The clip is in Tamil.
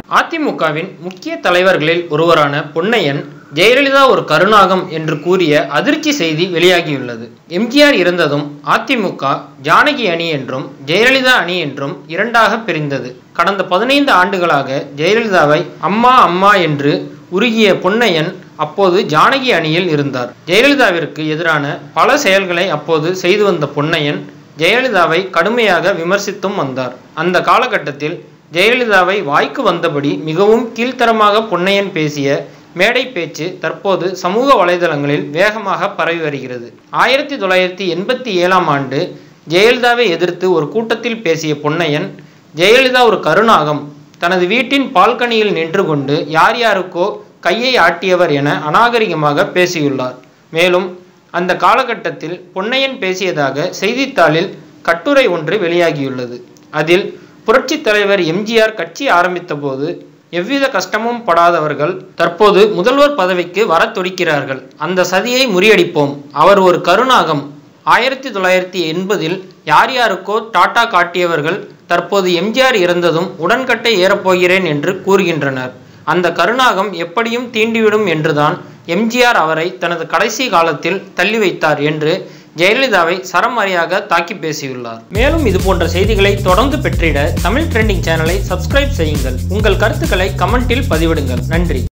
அதிமுகவின் முக்கிய தலைவர்களில் ஒருவரான பொன்னையன் ஜெயலலிதா ஒரு கருணாகம் என்று கூறிய அதிர்ச்சி செய்தி வெளியாகியுள்ளது எம்ஜிஆர் இறந்ததும் அதிமுக ஜானகி அணி என்றும் ஜெயலலிதா அணி என்றும் இரண்டாக பிரிந்தது கடந்த பதினைந்து ஆண்டுகளாக ஜெயலலிதாவை அம்மா அம்மா என்று உருகிய பொன்னையன் அப்போது ஜானகி அணியில் இருந்தார் ஜெயலலிதாவிற்கு எதிரான பல செயல்களை அப்போது செய்து வந்த பொன்னையன் ஜெயலலிதாவை கடுமையாக விமர்சித்தும் வந்தார் அந்த காலகட்டத்தில் ஜெயலலிதாவை வாய்க்கு வந்தபடி மிகவும் கீழ்த்தரமாக பொன்னையன் பேசிய மேடை பேச்சு தற்போது சமூக வலைதளங்களில் வேகமாக பரவி வருகிறது ஆயிரத்தி தொள்ளாயிரத்தி எண்பத்தி ஏழாம் ஆண்டு ஜெயலலிதாவை எதிர்த்து ஒரு கூட்டத்தில் பேசிய பொன்னையன் ஜெயலலிதா ஒரு கருணாகம் தனது வீட்டின் பால்கனியில் நின்று கொண்டு யார் யாருக்கோ கையை ஆட்டியவர் என அநாகரிகமாக பேசியுள்ளார் மேலும் அந்த காலகட்டத்தில் பொன்னையன் பேசியதாக செய்தித்தாளில் கட்டுரை ஒன்று வெளியாகியுள்ளது அதில் புரட்சித் தலைவர் எம்ஜிஆர் கட்சி ஆரம்பித்தபோது எவ்வித கஷ்டமும் படாதவர்கள் தற்போது முதல்வர் பதவிக்கு வரத் துடிக்கிறார்கள் அந்த சதியை முறியடிப்போம் அவர் ஒரு கருணாகம் ஆயிரத்தி தொள்ளாயிரத்தி எண்பதில் யார் யாருக்கோ டாட்டா காட்டியவர்கள் தற்போது எம்ஜிஆர் இறந்ததும் உடன்கட்டை ஏறப்போகிறேன் என்று கூறுகின்றனர் அந்த கருணாகம் எப்படியும் தீண்டிவிடும் என்றுதான் எம்ஜிஆர் அவரை தனது கடைசி காலத்தில் தள்ளி வைத்தார் என்று ஜெயலலிதாவை சரமாரியாக தாக்கி பேசியுள்ளார் மேலும் இது போன்ற செய்திகளை தொடர்ந்து பெற்றிட தமிழ் ட்ரெண்டிங் சேனலை சப்ஸ்கிரைப் செய்யுங்கள் உங்கள் கருத்துக்களை கமெண்டில் பதிவிடுங்கள் நன்றி